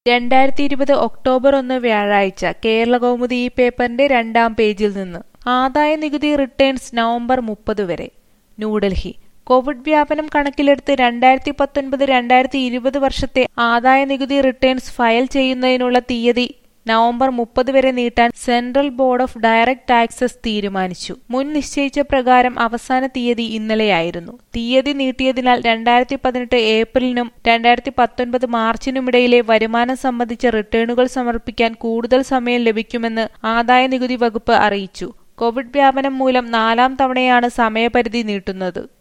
രണ്ടായിരത്തി ഇരുപത് ഒക്ടോബർ ഒന്ന് വ്യാഴാഴ്ച കേരളകൗമുദി ഈ പേപ്പറിന്റെ രണ്ടാം പേജിൽ നിന്ന് ആദായനികുതി റിട്ടേൺസ് നവംബർ മുപ്പത് വരെ ന്യൂഡൽഹി കോവിഡ് വ്യാപനം കണക്കിലെടുത്ത് രണ്ടായിരത്തി പത്തൊൻപത് രണ്ടായിരത്തി ഇരുപത് വർഷത്തെ ആദായനികുതി റിട്ടേൺസ് ഫയൽ ചെയ്യുന്നതിനുള്ള തീയതി നവംബർ മുപ്പത് വരെ നീട്ടാൻ central board of direct taxes തീരുമാനിച്ചു മുൻ നിശ്ചയിച്ച പ്രകാരം അവസാന തീയതി ഇന്നലെയായിരുന്നു തീയതി നീട്ടിയതിനാൽ രണ്ടായിരത്തി പതിനെട്ട് ഏപ്രിലിനും രണ്ടായിരത്തി പത്തൊൻപത് മാർച്ചിനുമിടയിലെ വരുമാനം സംബന്ധിച്ച റിട്ടേണുകൾ സമർപ്പിക്കാൻ കൂടുതൽ സമയം ലഭിക്കുമെന്ന് ആദായനികുതി വകുപ്പ് അറിയിച്ചു കോവിഡ് വ്യാപനം മൂലം നാലാം തവണയാണ് സമയപരിധി നീട്ടുന്നത്